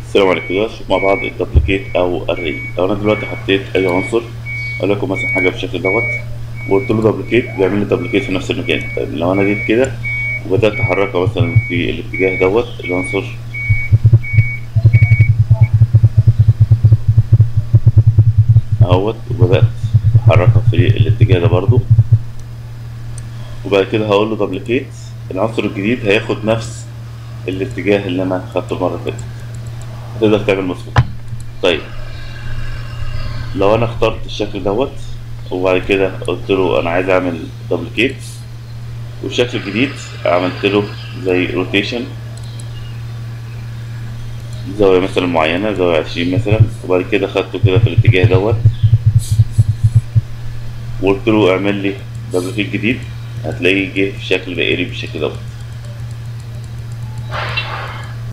السلام عليكم دلوقتي نشوف مع بعض الدبليكيت او الري لو انا دلوقتي حطيت اي عنصر وليكن مثلا حاجه بالشكل دوت وقلت له دبليكيت بيعمل لي دبليكيت في نفس المكان طيب لو انا جيت كده وبدات احركها مثلا في الاتجاه دوت العنصر اهوت وبدات احركها في الاتجاه ده برضو وبعد كده هقول له دبليكيت العنصر الجديد هياخد نفس الاتجاه اللي انا خدته المره اللي فاتت تقدر تعمل مسبوق طيب لو انا اخترت الشكل دوت وبعد كده قلت له انا عايز اعمل دبليكيت والشكل الجديد عملت له زي روتيشن زاوية مثلا معينة زاوية عشرين مثلا وبعد كده خدته كده في الاتجاه دوت وقلت له اعمل لي دبليكيت جديد هتلاقيه جه في شكل دائري بالشكل دوت